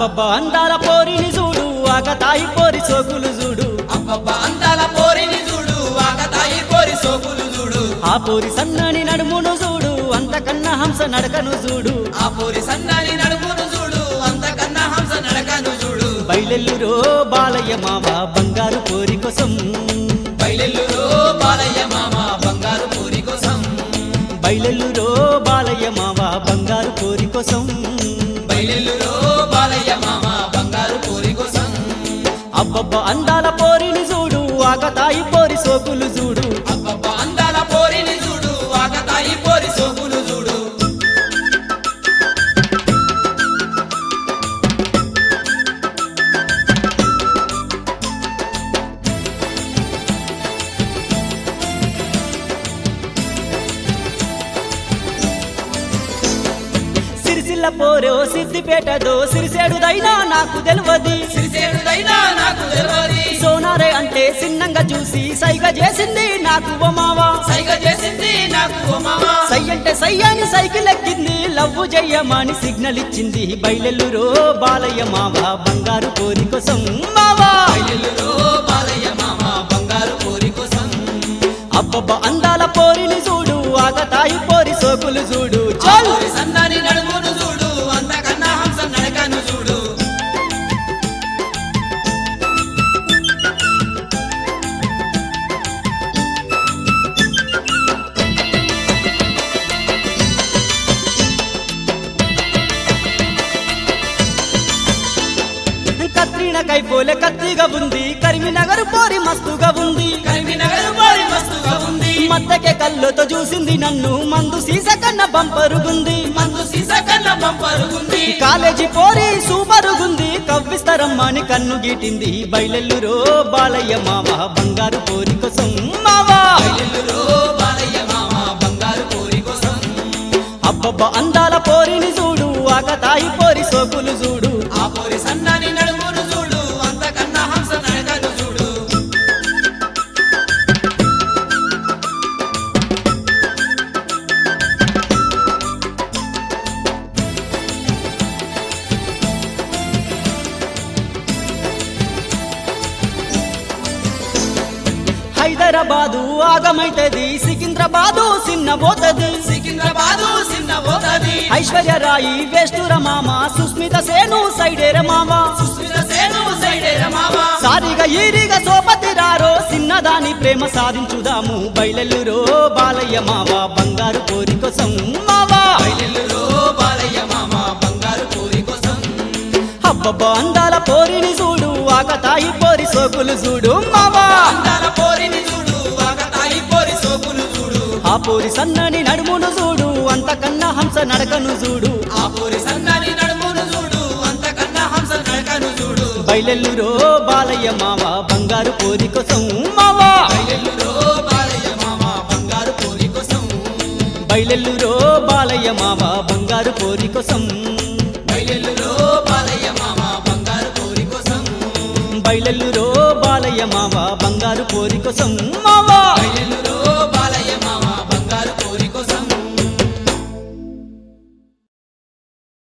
అబ్బబ్బా అందాల పోరిని చూడు ఆకతాయి పోరి సోకులు చూడు అబ్బబ్బా అందాల పోరిని చూడు ఆకతాయి పోరి సోకులు చూడు ఆ పోరి సన్నని నడుమును చూడు అంతకన్నా హంస నడకను చూడు ఆ పోరి సన్నాని నడుమును చూడు అంతకన్నా హంస నడకను చూడు బయలెల్లురో బాలయ్య మావ బంగారు పోరి కోసం బయలెల్లురో బాలయ్య మామ బంగారు పూరి కోసం బయలెల్లురో బాలయ్య మావ బంగారు పోరి కోసం బయలెల్లురో బాలయ్య మామ బంగారు పూరి కోసం అబ్బబ్బా అందాల పోరిని చూడు ఆకతాయి పోరి సోకులు చూడు అబ్బబ్బా అందాల పోరిని చూడు ఆకతాయి పోరి సోకులు చూడు సిరిసిల్ల పోరో సిద్దిపేటదో సిరిసేడుదైనా నాకు తెలియదు సిరిసేనుదైనా నాకు తెలియదు సోనారే అంటే చిన్నంగా చూసి సైగ చేసింది నాకు ఓ మావా సైగ చేసింది నాకు ఓ మామ సై అంటే సై అని సైకిల్ ఎక్కింది లవ్వు చెయ్యమని సిగ్నల్ ఇచ్చింది బయలెల్లురో బాలయ్య మావా బంగారు కోరి కోసం మావా బయలులో బాలయ్య మామ బంగారు పోరి కోసం అబ్బబ్బ అందాల పోరిని చూడు ఆగతాయి పోరి సోకులు చూడు ఆ చల్ పోరి సన్నాని నడుమును చూడు అంతకన్నా హంస నడకను చూడు కత్రిన కైపోలే కత్తిగా ఉంది కరిమినగర్ పోరి మస్తుగా ఉంది కరీంనగర్ పోరి మస్తుగా ఉంది మత్తకే కళ్ళతో చూసింది నన్ను మందు సీస కన్న బంపరుగుంది మందు సీస కన్నా పంపరుగుంది కాలేజీ పోరి సూపరుగుంది కవ్విస్తారమ్మని కన్ను గీటింది బయలెల్లురో బాలయ్య మావ బంగారు పోరి కోసం మావా బయలులో బాలయ్య మామ బంగారు పోరి కోసం అబ్బబ్బ అందాల పోరిని చూడు ఆకతాయి పోరి సోకులు చూడు ఆ పోరి సన్నాని నడుమును చూడు అంతకన్నా హంస నడకను చూడు హైదరాబాదు ఆగమైతది సికింద్రాబాదు సిన్నబోతది సికింద్రాబాదు చిన్న పోతది ఐశ్వర్యరాయి వేస్తుర మామ సుస్మిత సేను సైడేర మామ సుస్మిత సేను సైడేర మామ సారిగా ఈరిగా సోపతి రారో చిన్నదాని ప్రేమ సాధించుదాము బయలెల్లురో బాలయ్య మావ బంగారు కోరి కోసం మావా బయలులో బాలయ్య మామ బంగారు పోరి కోసం అబ్బబ్బ అందాల పోరిని చూడు ఆకతాయి పోరి సోకులు చూడు మావా అందాల పోరిని చూడు ఆకతాయి పోరి సోకులు చూడు ఆ పోరి సన్నని నడుమును చూడు అంతకన్నా హంస నడకను చూడు ఆ పోరి సన్నని నడుమును చూడు అంతకన్నా హంస నడకను చూడు బయలెల్లురో బాలయ్య మావ బంగారు పోరి కోసం మావా బయలులో బాలయ్య మామ బంగారు పోరి కోసం బయలెల్లురో బాలయ్య మావ బంగారు పోరి కోసం బయలులో బాలయ్య మామ బంగారు పోరి కోసం బయలెల్లురో బాలయ్య మావ బంగారు పోరి కోసం మావా